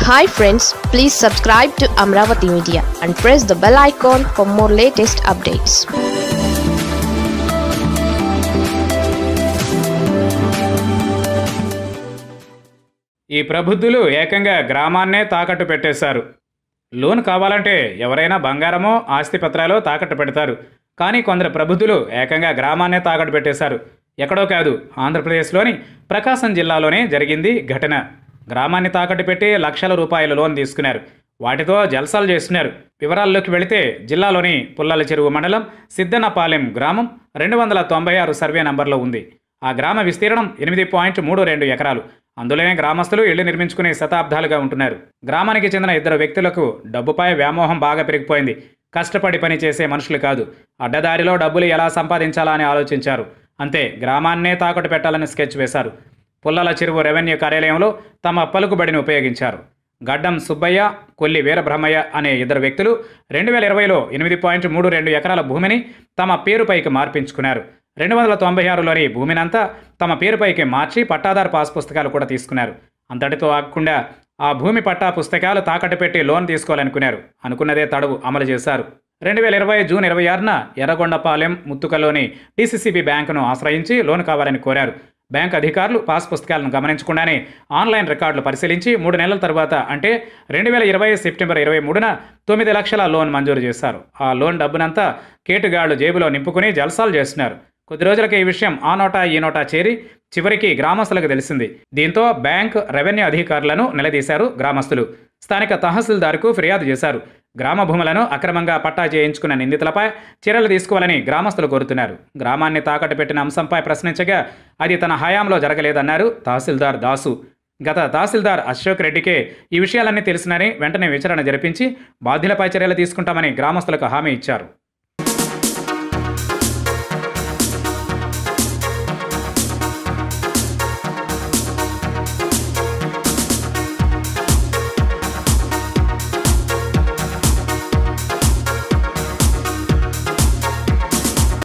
hi friends please subscribe to Amaravati media and press the bell icon for more latest updates ఈ ప్రబుద్ధులు ఏకంగా గ్రామాన్నే తాకట్టు పెట్టేశారు లోన్ కావాలంటే ఎవరైనా బంగారమో ఆస్తి పత్రాలో తాకట్టు పెడతారు కానీ కొందరు ప్రబుద్ధులు ఏకంగా గ్రామాన్నే తాకట్టు పెట్టేశారు ఎక్కడో కాదు ఆంధ్రప్రదేశ్లోని ప్రకాశం జిల్లాలోనే జరిగింది ఘటన గ్రామాన్ని తాకట్టు పెట్టి లక్షల రూపాయల లోన్ తీసుకున్నారు వాటితో జల్సాలు చేస్తున్నారు వివరాల్లోకి వెళితే జిల్లాలోని పుల్లల చెరువు మండలం సిద్దనపాలెం గ్రామం రెండు వందల తొంభై ఆరు సర్వే నంబర్లో ఉంది ఆ గ్రామ విస్తీర్ణం ఎనిమిది పాయింట్ మూడు రెండు ఎకరాలు అందులోనే గ్రామస్తులు ఇళ్లు నిర్మించుకునే శతాబ్దాలుగా ఉంటున్నారు గ్రామానికి చెందిన ఇద్దరు వ్యక్తులకు డబ్బుపై వ్యామోహం బాగా పెరిగిపోయింది కష్టపడి పని చేసే మనుషులు కాదు అడ్డదారిలో డబ్బులు ఎలా సంపాదించాలా అని ఆలోచించారు అంతే గ్రామాన్నే తాకట్టు పెట్టాలని స్కెచ్ వేశారు పుల్లల చెరువు రెవెన్యూ కార్యాలయంలో తమ పలుకుబడిని ఉపయోగించారు గడ్డం సుబ్బయ్య కొల్లి వీరబ్రహ్మయ్య అనే ఇద్దరు వ్యక్తులు రెండు వేల ఇరవైలో ఎనిమిది పాయింట్ మూడు రెండు ఎకరాల భూమిని తమ పేరుపైకి మార్పించుకున్నారు రెండు వందల తొంభై ఆరులోని భూమినంతా తమ పేరుపైకి మార్చి పట్టాదారు పాస్ పుస్తకాలు కూడా తీసుకున్నారు అంతటితో ఆగకుండా ఆ భూమి పట్టా పుస్తకాలు తాకట్టు పెట్టి లోన్ తీసుకోవాలనుకున్నారు అనుకున్నదే తడువు అమలు చేశారు రెండు వేల ఇరవై జూన్ ఇరవై ఆరున ఎర్రగొండపాలెం ముత్తుకలోని డిసిసిబి బ్యాంకును ఆశ్రయించి లోన్ కావాలని కోరారు బ్యాంక్ అధికారులు పాస్ పుస్తకాలను గమనించకుండానే ఆన్లైన్ రికార్డులు పరిశీలించి మూడు నెలల తర్వాత అంటే రెండు వేల ఇరవై సెప్టెంబర్ ఇరవై మూడున తొమ్మిది లక్షల లోన్ మంజూరు చేశారు ఆ లోన్ డబ్బునంతా కేటుగాళ్లు జేబులో నింపుకుని జల్సాలు చేస్తున్నారు కొద్ది రోజులకి ఈ విషయం ఆ నోటా ఈ నోటా చేరి చివరికి గ్రామస్తులకు తెలిసింది దీంతో బ్యాంక్ రెవెన్యూ అధికారులను నిలదీశారు గ్రామస్తులు స్థానిక తహసీల్దార్కు ఫిర్యాదు చేశారు గ్రామ భూములను అక్రమంగా పట్టా చేయించుకున్న నిందితులపై చర్యలు తీసుకోవాలని గ్రామస్తులు కోరుతున్నారు గ్రామాన్ని తాకట్టు పెట్టిన అంశంపై ప్రశ్నించగా అది తన హయాంలో జరగలేదన్నారు తహసీల్దార్ దాసు గత తహసీల్దార్ అశోక్ రెడ్డికే ఈ విషయాలన్నీ తెలిసినని వెంటనే విచారణ జరిపించి బాధ్యులపై చర్యలు తీసుకుంటామని గ్రామస్తులకు హామీ ఇచ్చారు